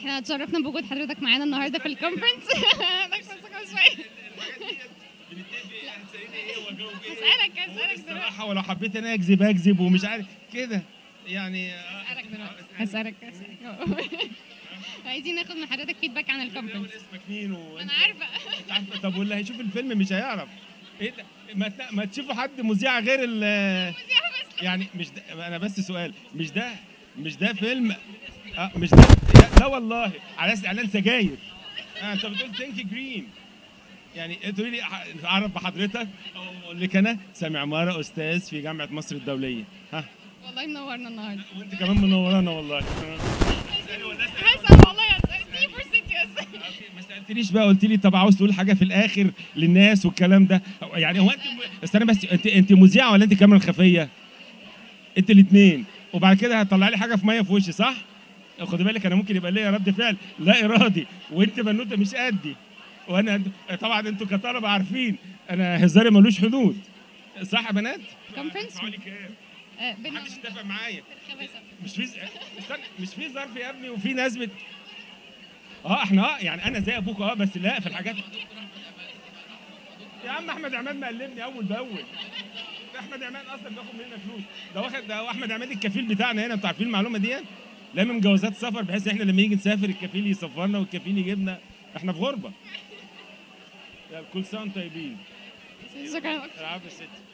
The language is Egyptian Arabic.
احنا اتشرفنا بوجود حضرتك معانا النهارده في الكونفرنس شويه هسألك هسألك دلوقتي الصراحه ولو حبيت انا اكذب اكذب ومش عارف كده يعني هسألك دلوقتي هسألك هسألك عايزين ناخد من حضرتك فيدباك عن الكونفرنس اسمك مين و... انا عارفه انت عارفه طب واللي هيشوف الفيلم مش هيعرف ايه ده ما, ت... ما تشوفوا حد مذيع غير ال يعني مش ده انا بس سؤال مش ده مش ده فيلم آه مش ده لا والله على اساس اعلان سجاير آه انت بتقول ثينك جرين يعني تقولي لي ح- اعرف بحضرتك اقول لك انا سامي عماره استاذ في جامعه مصر الدوليه ها والله منورنا النهارده وانت كمان منورانا والله هسأل والله هسأل دي فرصتي هسأل ما سالتنيش بقى قلت لي طب عاوز تقول حاجه في الاخر للناس والكلام ده يعني هو انت استنى بس انت انت مذيعه ولا انت كاميرا خفيه؟ انت الاثنين وبعد كده هتطلع لي حاجه في ميه في وشي صح؟ خدي بالك انا ممكن يبقى ليا رد فعل لا ارادي وانت بنوته مش قدي وانا طبعا انتوا كطلبه عارفين انا هزاري ملوش حدود صح يا بنات؟ Conference. هدفعوا لي كام؟ آه، بينا محدش اتفق معايا خباثة. مش في استنى مش في ظرف يا ابني وفي ناس بت اه احنا اه يعني انا زي ابوك اه بس لا في الحاجات يا عم احمد عماد مقلبني اول باول ده احمد عماد اصلا بياخد مننا فلوس ده واخد ده احمد عماد الكفيل بتاعنا هنا انتوا عارفين المعلومه دي لامم جوازات سفر بحيث احنا لما نيجي نسافر الكفيل يسفرنا والكفيل يجيبنا احنا في غربه يا كل سنه وانتم طيبين شكرا العاب الست